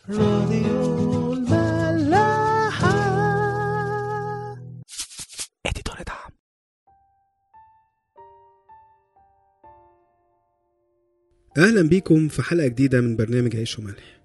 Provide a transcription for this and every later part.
راديو الملاحة اديتور دعم أهلا بيكم في حلقة جديدة من برنامج عيش وملح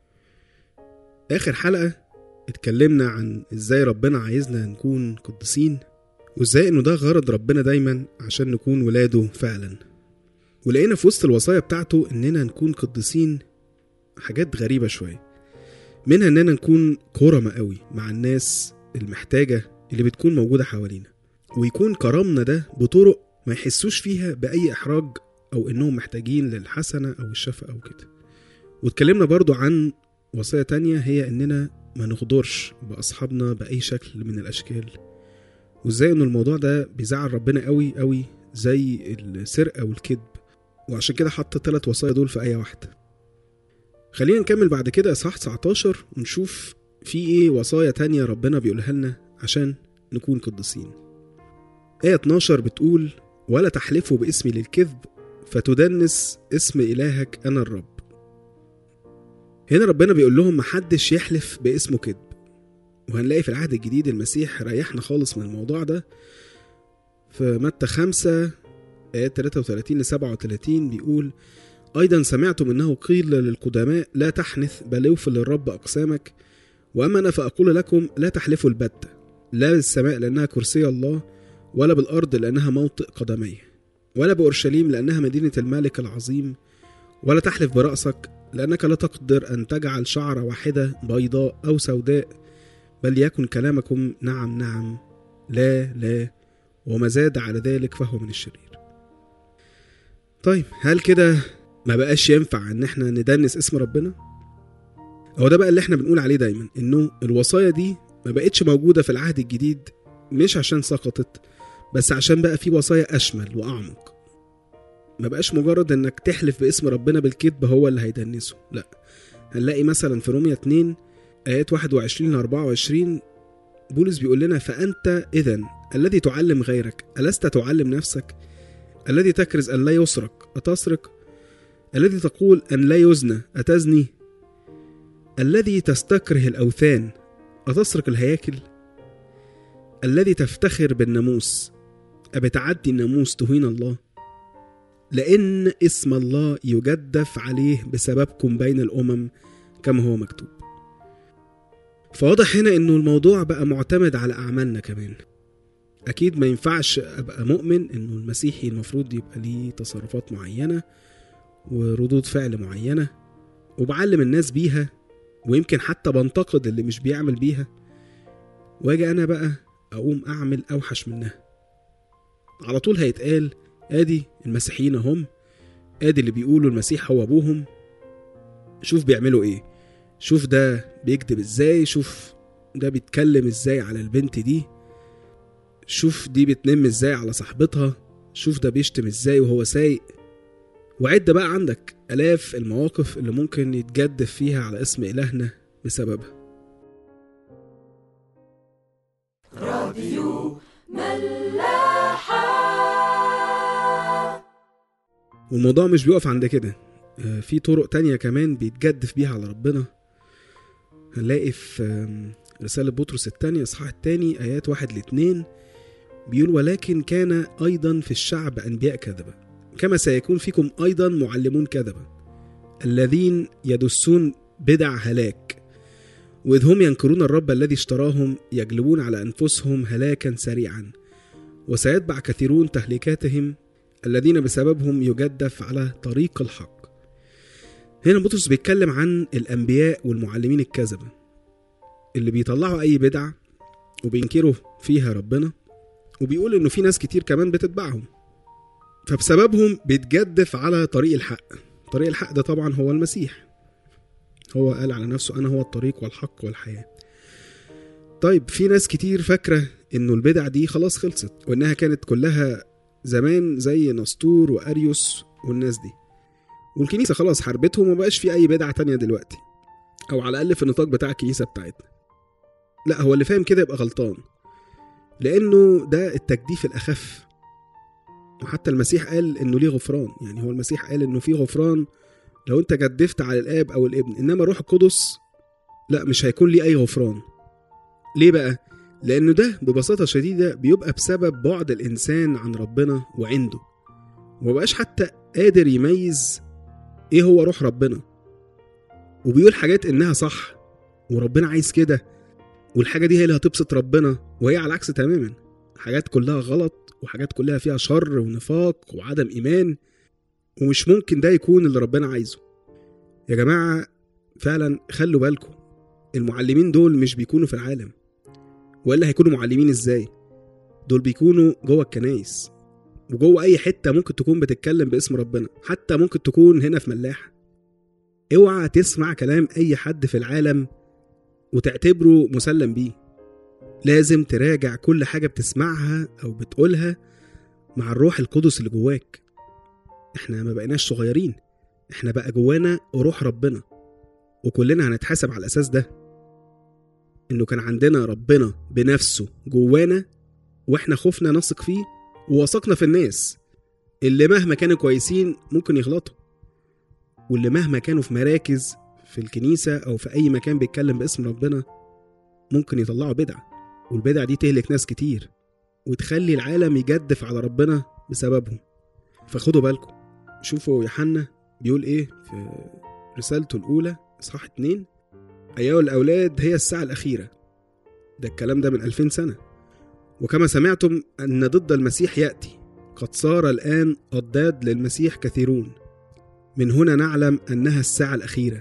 آخر حلقة اتكلمنا عن إزاي ربنا عايزنا نكون قديسين وإزاي إنه ده غرض ربنا دايما عشان نكون ولاده فعلا ولقينا في وسط الوصايا بتاعته إننا نكون قديسين حاجات غريبة شوية منها إننا نكون كرمة قوي مع الناس المحتاجة اللي بتكون موجودة حوالينا ويكون كرمنا ده بطرق ما يحسوش فيها بأي إحراج او انهم محتاجين للحسنه او الشفقه او كده واتكلمنا برضو عن وصيه تانية هي اننا ما نغدرش باصحابنا باي شكل من الاشكال وازاي ان الموضوع ده بيزعل ربنا قوي قوي زي السرقه والكذب وعشان كده حط ثلاث وصايا دول في ايه واحده خلينا نكمل بعد كده اصحاح 19 ونشوف في ايه وصايا تانية ربنا بيقولها لنا عشان نكون قديسين آية 12 بتقول ولا تحلفوا باسمي للكذب فتدنس اسم إلهك أنا الرب هنا ربنا بيقول لهم محدش يحلف باسمه كذب وهنلاقي في العهد الجديد المسيح ريحنا خالص من الموضوع ده في متى 5 آيات 33 ل 37 بيقول أيضا سمعتم أنه قيل للقدماء لا تحنث بل اوفل للرب أقسامك وأما أنا فأقول لكم لا تحلفوا البتة لا بالسماء لأنها كرسي الله ولا بالأرض لأنها موطئ قدميه ولا بأورشليم لأنها مدينة الملك العظيم ولا تحلف برأسك لأنك لا تقدر أن تجعل شعرة واحدة بيضاء أو سوداء بل يكن كلامكم نعم نعم لا لا وما زاد على ذلك فهو من الشرير طيب هل كده ما بقاش ينفع ان احنا ندنس اسم ربنا هو ده بقى اللي احنا بنقول عليه دايما انه الوصايا دي ما بقتش موجودة في العهد الجديد مش عشان سقطت بس عشان بقى في وصايا أشمل وأعمق ما بقاش مجرد إنك تحلف باسم ربنا بالكذب هو اللي هيدنسه لا هنلاقي مثلا في رومية 2 آيات 21 ل 24 بولس بيقول لنا فأنت إذا الذي تعلم غيرك ألست تعلم نفسك الذي تكرز أن لا يسرق أتسرق الذي تقول أن لا يزنى أتزني الذي تستكره الأوثان أتسرق الهياكل الذي تفتخر بالناموس أبتعدي الناموس تهين الله لأن اسم الله يجدف عليه بسببكم بين الأمم كما هو مكتوب فواضح هنا انه الموضوع بقى معتمد على اعمالنا كمان اكيد ما ينفعش ابقى مؤمن انه المسيحي المفروض يبقى ليه تصرفات معينه وردود فعل معينه وبعلم الناس بيها ويمكن حتى بنتقد اللي مش بيعمل بيها واجي انا بقى اقوم اعمل اوحش منها على طول هيتقال ادي المسيحيين هم ادي اللي بيقولوا المسيح هو ابوهم شوف بيعملوا ايه شوف ده بيكذب ازاي شوف ده بيتكلم ازاي على البنت دي شوف دي بتنم ازاي على صاحبتها شوف ده بيشتم ازاي وهو سايق وعد بقى عندك الاف المواقف اللي ممكن يتجدف فيها على اسم الهنا بسببها والموضوع مش بيقف عند كده آه، في طرق تانية كمان بيتجدف بيها على ربنا هنلاقي في آم، رسالة بطرس الثانية إصحاح الثاني آيات واحد لاتنين بيقول ولكن كان أيضا في الشعب أنبياء كذبة كما سيكون فيكم أيضا معلمون كذبة الذين يدسون بدع هلاك وإذ هم ينكرون الرب الذي اشتراهم يجلبون على أنفسهم هلاكا سريعا وسيتبع كثيرون تهليكاتهم الذين بسببهم يجدف على طريق الحق هنا بطرس بيتكلم عن الأنبياء والمعلمين الكذبة اللي بيطلعوا أي بدعة وبينكروا فيها ربنا وبيقول إنه في ناس كتير كمان بتتبعهم فبسببهم بيتجدف على طريق الحق طريق الحق ده طبعا هو المسيح هو قال على نفسه أنا هو الطريق والحق والحياة طيب في ناس كتير فاكرة إنه البدع دي خلاص خلصت وإنها كانت كلها زمان زي نسطور وأريوس والناس دي والكنيسة خلاص حاربتهم ومبقاش في أي بدعة تانية دلوقتي أو على الأقل في النطاق بتاع الكنيسة بتاعتنا لا هو اللي فاهم كده يبقى غلطان لأنه ده التجديف الأخف وحتى المسيح قال إنه ليه غفران يعني هو المسيح قال إنه في غفران لو أنت جدفت على الآب أو الابن إنما الروح القدس لا مش هيكون ليه أي غفران ليه بقى؟ لأنه ده ببساطة شديدة بيبقى بسبب بعد الإنسان عن ربنا وعنده ومبقاش حتى قادر يميز إيه هو روح ربنا وبيقول حاجات إنها صح وربنا عايز كده والحاجة دي هي اللي هتبسط ربنا وهي على العكس تماما حاجات كلها غلط وحاجات كلها فيها شر ونفاق وعدم إيمان ومش ممكن ده يكون اللي ربنا عايزه يا جماعة فعلا خلوا بالكم المعلمين دول مش بيكونوا في العالم ولا هيكونوا معلمين ازاي دول بيكونوا جوه الكنايس وجوه اي حته ممكن تكون بتتكلم باسم ربنا حتى ممكن تكون هنا في ملاحه اوعى تسمع كلام اي حد في العالم وتعتبره مسلم بيه لازم تراجع كل حاجه بتسمعها او بتقولها مع الروح القدس اللي جواك احنا ما بقيناش صغيرين احنا بقى جوانا روح ربنا وكلنا هنتحاسب على الاساس ده انه كان عندنا ربنا بنفسه جوانا واحنا خوفنا نثق فيه ووثقنا في الناس اللي مهما كانوا كويسين ممكن يغلطوا واللي مهما كانوا في مراكز في الكنيسة أو في أي مكان بيتكلم باسم ربنا ممكن يطلعوا بدع والبدع دي تهلك ناس كتير وتخلي العالم يجدف على ربنا بسببهم فخدوا بالكم شوفوا يوحنا بيقول ايه في رسالته الأولى إصحاح اتنين أيها الأولاد هي الساعة الأخيرة ده الكلام ده من ألفين سنة وكما سمعتم أن ضد المسيح يأتي قد صار الآن أضداد للمسيح كثيرون من هنا نعلم أنها الساعة الأخيرة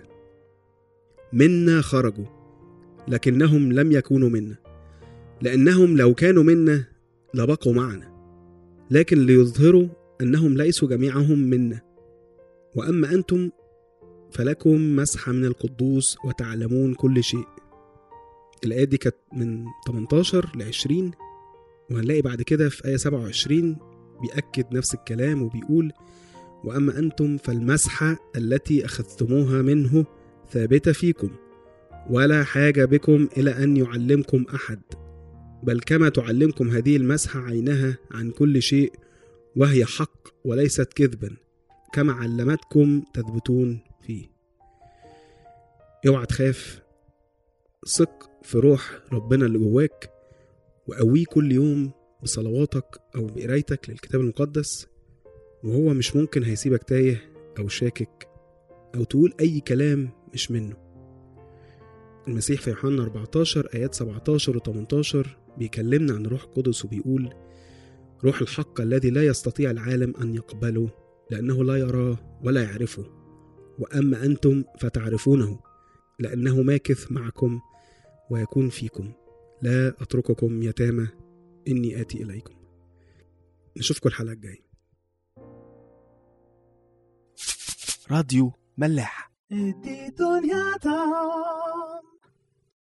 منا خرجوا لكنهم لم يكونوا منا لأنهم لو كانوا منا لبقوا معنا لكن ليظهروا أنهم ليسوا جميعهم منا وأما أنتم فلكم مسحة من القدوس وتعلمون كل شيء الآية دي كانت من 18 ل 20 وهنلاقي بعد كده في آية 27 بيأكد نفس الكلام وبيقول وأما أنتم فالمسحة التي أخذتموها منه ثابتة فيكم ولا حاجة بكم إلى أن يعلمكم أحد بل كما تعلمكم هذه المسحة عينها عن كل شيء وهي حق وليست كذبا كما علمتكم تثبتون فيه اوعى تخاف ثق في روح ربنا اللي جواك وقويه كل يوم بصلواتك أو بقرايتك للكتاب المقدس وهو مش ممكن هيسيبك تايه أو شاكك أو تقول أي كلام مش منه المسيح في يوحنا 14 آيات 17 و 18 بيكلمنا عن روح القدس وبيقول روح الحق الذي لا يستطيع العالم أن يقبله لأنه لا يراه ولا يعرفه وأما أنتم فتعرفونه لأنه ماكث معكم ويكون فيكم لا أترككم يتامى إني آتي إليكم نشوفكم الحلقة الجاية راديو ملاح دي دنيا تعم